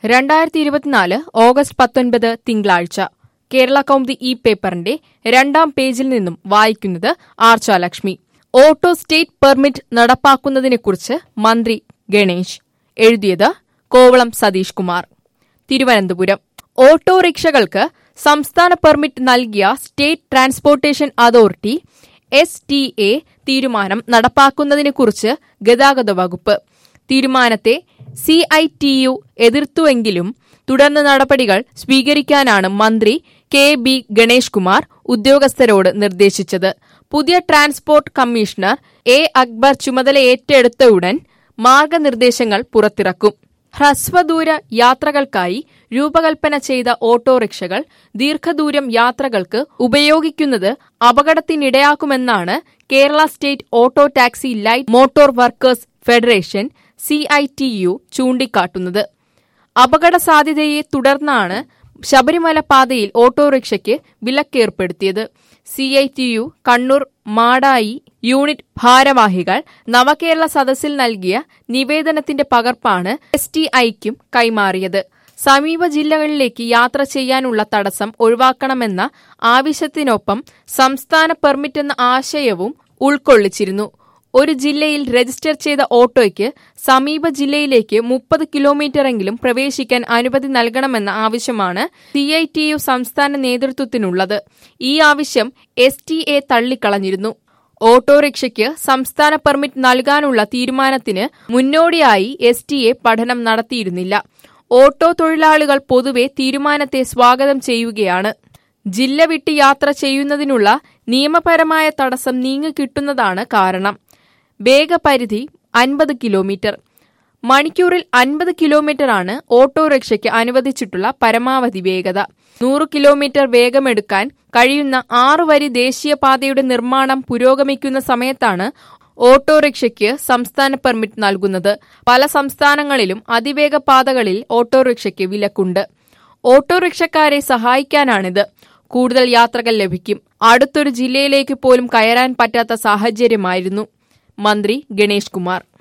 രണ്ടായിരത്തി ഇരുപത്തിനാല് ഓഗസ്റ്റ് പത്തൊൻപത് തിങ്കളാഴ്ച കേരള കൗമുദി ഈ പേപ്പറിന്റെ രണ്ടാം പേജിൽ നിന്നും വായിക്കുന്നത് ആർച്ചാലക്ഷ്മി ഓട്ടോ സ്റ്റേറ്റ് പെർമിറ്റ് നടപ്പാക്കുന്നതിനെക്കുറിച്ച് മന്ത്രി ഗണേശ് എഴുതിയത് കോവളം സതീഷ് കുമാർ തിരുവനന്തപുരം ഓട്ടോറിക്ഷകൾക്ക് സംസ്ഥാന പെർമിറ്റ് നൽകിയ state transportation authority S T A തീരുമാനം നടപ്പാക്കുന്നതിനെക്കുറിച്ച് ഗതാഗത വകുപ്പ് തീരുമാനത്തെ സി ഐ ടി യു എതിർത്തുവെങ്കിലും തുടർന്ന് നടപടികൾ സ്വീകരിക്കാനാണ് മന്ത്രി കെ ബി ഗണേഷ് കുമാർ ഉദ്യോഗസ്ഥരോട് നിർദ്ദേശിച്ചത് പുതിയ ട്രാൻസ്പോർട്ട് കമ്മീഷണർ എ അക്ബർ ചുമതല ഏറ്റെടുത്ത ഉടൻ മാർഗനിർദ്ദേശങ്ങൾ പുറത്തിറക്കും ഹ്രസ്വദൂര യാത്രകൾക്കായി രൂപകൽപ്പന ചെയ്ത ഓട്ടോറിക്ഷകൾ ദീർഘദൂരം യാത്രകൾക്ക് ഉപയോഗിക്കുന്നത് അപകടത്തിനിടയാക്കുമെന്നാണ് Kerala state auto taxi light motor workers federation C I T U ചൂണ്ടിക്കാട്ടുന്നത് അപകട സാധ്യതയെ തുടർന്നാണ് ശബരിമല പാതയിൽ ഓട്ടോറിക്ഷയ്ക്ക് വിലക്കേർപ്പെടുത്തിയത് C I T U Kannur Madayi unit ഭാരവാഹികൾ നവകേരള സദസ്സിൽ നൽകിയ നിവേദനത്തിന്റെ പകർപ്പാണ് എസ് ടി ഐക്കും കൈമാറിയത് സമീപ ജില്ലകളിലേക്ക് യാത്ര ചെയ്യാനുള്ള തടസ്സം ഒഴിവാക്കണമെന്ന ആവശ്യത്തിനൊപ്പം സംസ്ഥാന പെർമിറ്റ് എന്ന ആശയവും ഉൾക്കൊള്ളിച്ചിരുന്നു ഒരു ജില്ലയിൽ രജിസ്റ്റർ ചെയ്ത ഓട്ടോയ്ക്ക് സമീപ ജില്ലയിലേക്ക് മുപ്പത് കിലോമീറ്ററെങ്കിലും പ്രവേശിക്കാൻ അനുമതി നൽകണമെന്ന ആവശ്യമാണ് സി ഐ ടി യു സംസ്ഥാന നേതൃത്വത്തിനുള്ളത് ഈ ആവശ്യം എസ് ടി എ തള്ളിക്കളഞ്ഞിരുന്നു ഓട്ടോറിക്ഷയ്ക്ക് സംസ്ഥാന പെർമിറ്റ് നൽകാനുള്ള തീരുമാനത്തിന് മുന്നോടിയായി എസ് ടി എ പഠനം നടത്തിയിരുന്നില്ല ഓട്ടോ തൊഴിലാളികൾ പൊതുവെ തീരുമാനത്തെ സ്വാഗതം ചെയ്യുകയാണ് ജില്ല വിട്ട് യാത്ര ചെയ്യുന്നതിനുള്ള നിയമപരമായ തടസ്സം നീങ്ങിക്കിട്ടുന്നതാണ് കാരണം വേഗപരിധി അൻപത് കിലോമീറ്റർ മണിക്കൂറിൽ അൻപത് കിലോമീറ്ററാണ് ഓട്ടോറിക്ഷയ്ക്ക് അനുവദിച്ചിട്ടുള്ള പരമാവധി വേഗത നൂറ് കിലോമീറ്റർ വേഗമെടുക്കാൻ കഴിയുന്ന ആറ് വരി ദേശീയപാതയുടെ നിർമ്മാണം പുരോഗമിക്കുന്ന സമയത്താണ് ഓട്ടോറിക്ഷയ്ക്ക് സംസ്ഥാന പെർമിറ്റ് നൽകുന്നത് പല സംസ്ഥാനങ്ങളിലും അതിവേഗ പാതകളിൽ ഓട്ടോറിക്ഷയ്ക്ക് വിലക്കുണ്ട് ഓട്ടോറിക്ഷക്കാരെ സഹായിക്കാനാണിത് കൂടുതൽ യാത്രകൾ ലഭിക്കും അടുത്തൊരു ജില്ലയിലേക്ക് പോലും കയറാൻ പറ്റാത്ത സാഹചര്യമായിരുന്നു മന്ത്രി ഗണേഷ് കുമാർ